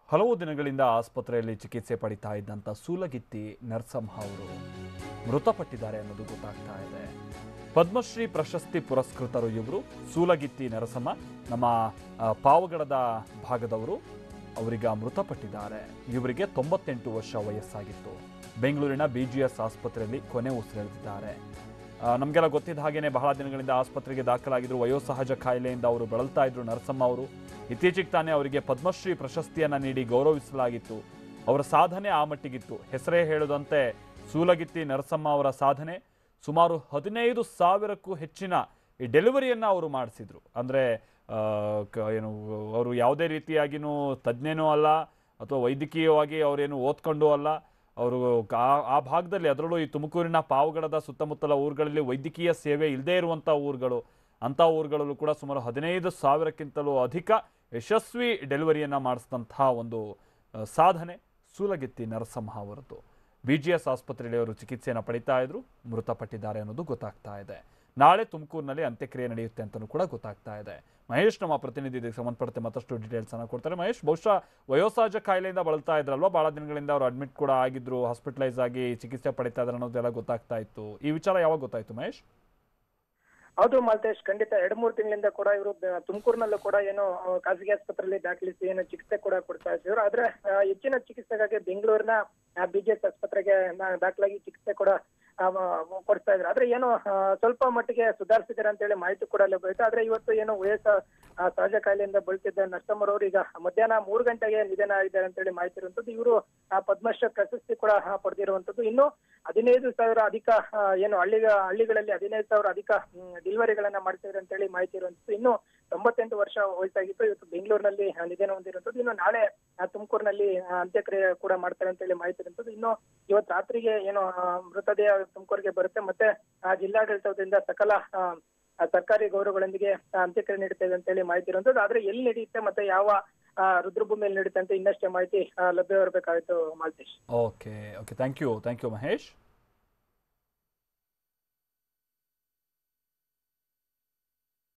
ಹಲವು ದಿನಗಳಿಂದ ಆಸ್ಪತ್ರೆಯಲ್ಲಿ ಚಿಕಿತ್ಸೆ ಪಡಿತಾ ಇದ್ದಂಥ ಸೂಲಗಿತ್ತಿ ನರಸಂಹ ಅವರು ಮೃತಪಟ್ಟಿದ್ದಾರೆ ಅನ್ನೋದು ಗೊತ್ತಾಗ್ತಾ ಇದೆ ಪದ್ಮಶ್ರೀ ಪ್ರಶಸ್ತಿ ಪುರಸ್ಕೃತರು ಇವರು ಸೂಲಗಿತ್ತಿ ನರಸಮ್ಮ ನಮ್ಮ ಆ, ಪಾವಗಡದ ಭಾಗದವರು ಅವರೀಗ ಮೃತಪಟ್ಟಿದ್ದಾರೆ ಇವರಿಗೆ ತೊಂಬತ್ತೆಂಟು ವರ್ಷ ವಯಸ್ಸಾಗಿತ್ತು ಬೆಂಗಳೂರಿನ ಬಿ ಜಿ ಎಸ್ ಆಸ್ಪತ್ರೆಯಲ್ಲಿ ಕೊನೆ ಉಸಿರೆಳೆದಿದ್ದಾರೆ ಆ, ನಮಗೆಲ್ಲ ಗೊತ್ತಿದ್ದ ಹಾಗೇನೆ ಬಹಳ ದಿನಗಳಿಂದ ಆಸ್ಪತ್ರೆಗೆ ದಾಖಲಾಗಿದ್ರು ವಯೋಸಹಜ ಕಾಯಿಲೆಯಿಂದ ಅವರು ಬಳಲ್ತಾ ಇದ್ರು ನರಸಮ್ಮ ಅವರು ಇತ್ತೀಚೆಗೆ ತಾನೇ ಅವರಿಗೆ ಪದ್ಮಶ್ರೀ ಪ್ರಶಸ್ತಿಯನ್ನ ನೀಡಿ ಗೌರವಿಸಲಾಗಿತ್ತು ಅವರ ಸಾಧನೆ ಆ ಮಟ್ಟಿಗಿತ್ತು ಹೆಸರೇ ಹೇಳುದಂತೆ ಸೂಲಗಿತ್ತಿ ನರಸಮ್ಮ ಅವರ ಸಾಧನೆ ಸುಮಾರು ಹದಿನೈದು ಸಾವಿರಕ್ಕೂ ಹೆಚ್ಚಿನ ಈ ಡೆಲಿವರಿಯನ್ನ ಅವರು ಮಾಡಿಸಿದ್ರು ಅಂದ್ರೆ ಆ, ಕ- ಏನು ಅವರು ಯಾವುದೇ ರೀತಿಯಾಗಿನೂ ತಜ್ಞನೂ ಅಲ್ಲ ಅಥವಾ ವೈದ್ಯಕೀಯವಾಗಿ ಅವರೇನು ಓದ್ಕೊಂಡು ಅಲ್ಲ ಅವರು ಆ- ಆ ಭಾಗದಲ್ಲಿ ಅದರಲ್ಲೂ ಈ ತುಮಕೂರಿನ ಪಾವಗಡದ ಸುತ್ತಮುತ್ತಲ ಊರುಗಳಲ್ಲಿ ವೈದ್ಯಕೀಯ ಸೇವೆ ಇಲ್ಲದೇ ಇರುವಂಥ ಊರುಗಳು ಅಂಥ ಊರುಗಳಲ್ಲೂ ಕೂಡ ಸುಮಾರು ಹದಿನೈದು ಸಾವಿರಕ್ಕಿಂತಲೂ ಅಧಿಕ ಯಶಸ್ವಿ ಡೆಲಿವರಿಯನ್ನು ಮಾಡಿಸಿದಂತಹ ಒಂದು ಆ, ಸಾಧನೆ ಸೂಲಗಿತ್ತಿ ನರಸಂಹ ಅವರದ್ದು ಬಿ ಜಿ ಎಸ್ ಆಸ್ಪತ್ರೆಯಲ್ಲಿ ಅವರು ಚಿಕಿತ್ಸೆಯನ್ನು ಪಡಿತಾ ಇದ್ರು ಮೃತಪಟ್ಟಿದ್ದಾರೆ ಅನ್ನೋದು ಗೊತ್ತಾಗ್ತಾ ಇದೆ ನಾಳೆ ತುಮಕೂರಿನಲ್ಲಿ ಅಂತ್ಯಕ್ರಿಯೆ ನಡೆಯುತ್ತೆ ಅಂತಲೂ ಕೂಡ ಗೊತ್ತಾಗ್ತಾ ಇದೆ ಮಹೇಶ್ ನಮ್ಮ ಪ್ರತಿನಿಧಿ ಇದಕ್ಕೆ ಸಂಬಂಧಪಟ್ಟಂತೆ ಮತ್ತಷ್ಟು ಡೀಟೇಲ್ಸ್ ಅನ್ನ ಕೊಡ್ತಾರೆ ಮಹೇಶ್ ಬಹುಶಃ ವಯೋಸಹಜ ಕಾಯಿಲೆಯಿಂದ ಬಳಲ್ತಾ ಇದ್ರಲ್ವಾ ಬಹಳ ದಿನಗಳಿಂದ ಅವರು ಅಡ್ಮಿಟ್ ಕೂಡ ಆಗಿದ್ರು ಹಾಸ್ಪಿಟಲೈಸ್ ಆಗಿ ಚಿಕಿತ್ಸೆ ಪಡಿತಾ ಇದ್ರು ಅನ್ನೋದೆಲ್ಲ ಗೊತ್ತಾಗ್ತಾ ಇತ್ತು ಈ ವಿಚಾರ ಯಾವಾಗ ಗೊತ್ತಾಯ್ತು ಮಹೇಶ್ ಹೌದು ಮಾಲ್ತೇಶ್ ಖಂಡಿತ ಎರಡ್ ಮೂರು ತಿಂಗಳಿಂದ ಕೂಡ ಇವರು ತುಮಕೂರಿನಲ್ಲೂ ಕೂಡ ಏನು ಆ, ಖಾಸಗಿ ಆಸ್ಪತ್ರೆಯಲ್ಲಿ ದಾಖಲಿಸಿ ಏನು ಚಿಕಿತ್ಸೆ ಕೂಡ ಕೊಡ್ತಾ ಇದ್ರು ಆದ್ರೆ ಆ, ಹೆಚ್ಚಿನ ಚಿಕಿತ್ಸೆಗಾಗಿ ಬೆಂಗಳೂರಿನ ಬಿಜೆಎಸ್ ಆಸ್ಪತ್ರೆಗೆ ನ- ದಾಖಲಾಗಿ ಚಿಕಿತ್ಸೆ ಕೂಡ ಆ, ಮ- ಕೊಡ್ತಾ ಇದ್ರು ಆದ್ರೆ ಏನು ಆ, ಸ್ವಲ್ಪ ಮಟ್ಟಿಗೆ ಸುಧಾರಿಸಿದ್ದಾರೆ ಅಂತ ಹೇಳಿ ಮಾಹಿತಿ ಕೂಡ ಲಭ್ಯವಾಯಿತು ಆದ್ರೆ ಇವತ್ತು ಏನು ವಯಸ್ಸ ಆ, ಸಹಜ ಕಾಯಿಲೆಯಿಂದ ಬಳಲ್ತಿದ್ದ ನರಸಮ್ಮರ್ ಅವರು ಈಗ ಮಧ್ಯಾಹ್ನ ಮೂರು ಗಂಟೆಗೆ ನಿಧನ ಆಗಿದ್ದಾರೆ ಅಂತ ಹೇಳಿ ಮಾಹಿತಿ ಇರುವಂತದ್ದು ಇವರು ಪದ್ಮಶ್ರೀ ಪ್ರಶಸ್ತಿ ಕೂಡ ಆ, ಪಡೆದಿರುವಂತದ್ದು ಇನ್ನು ಹದಿನೈದು ಸಾವಿರ ಅಧಿಕ ಆ, ಏನು ಹಳ್ಳಿ ಹಳ್ಳಿಗಳಲ್ಲಿ ಹದಿನೈದು ಸಾವಿರ ಅಧಿಕ ಡಿಲಿವರಿಗಳನ್ನ ಮಾಡ್ತಿದ್ರು ಅಂತ ಹೇಳಿ ಮಾಹಿತಿ ಇರುವಂತದ್ದು ಇನ್ನು ತೊಂಬತ್ತೆಂಟು ವರ್ಷ ವಯಸ್ಸಾಗಿತ್ತು ಇವತ್ತು ಬೆಂಗಳೂರಿನಲ್ಲಿ ಆ, ನಿಧನ ಹೊಂದಿರುವಂತದ್ದು ಇನ್ನು ನಾಳೆ ಆ, ತುಮಕೂರಿನಲ್ಲಿ ಆ, ಅಂತ್ಯಕ್ರಿಯೆ ಕೂಡ ಮಾಡ್ತಾರೆ ಅಂತ ಹೇಳಿ ಮಾಹಿತಿ ಇರುವಂತದ್ದು ಇನ್ನು ಇವತ್ತು ರಾತ್ರಿಗೆ ಏನು ಆ, ಮೃತದೇಹ ತುಮಕೂರಿಗೆ ಬರುತ್ತೆ ಮತ್ತೆ ಆ ಜಿಲ್ಲಾಡಳಿತದಿಂದ ಸಕಲ ಆ, ಆ, ಸರ್ಕಾರಿ ಗೌರವಗಳೊಂದಿಗೆ ಆ, ಅಂತ್ಯಕ್ರಿಯೆ ನಡೀತದೆ ಅಂತ ಹೇಳಿ ಮಾಹಿತಿ ಇರುವಂತದ್ದು ಆದ್ರೆ ಎಲ್ಲಿ ನಡೆಯುತ್ತೆ ಮತ್ತೆ ಯಾವ ಆ, ರುದ್ರಭೂಮಿಯಲ್ಲಿ ನಡೀತೆ ಅಂತ ಇನ್ನಷ್ಟೇ ಮಾಹಿತಿ ಆ, ಲಭ್ಯವಿರಬೇಕಾಗಿತ್ತು Maltesh okay okay thank you thank you Mahesh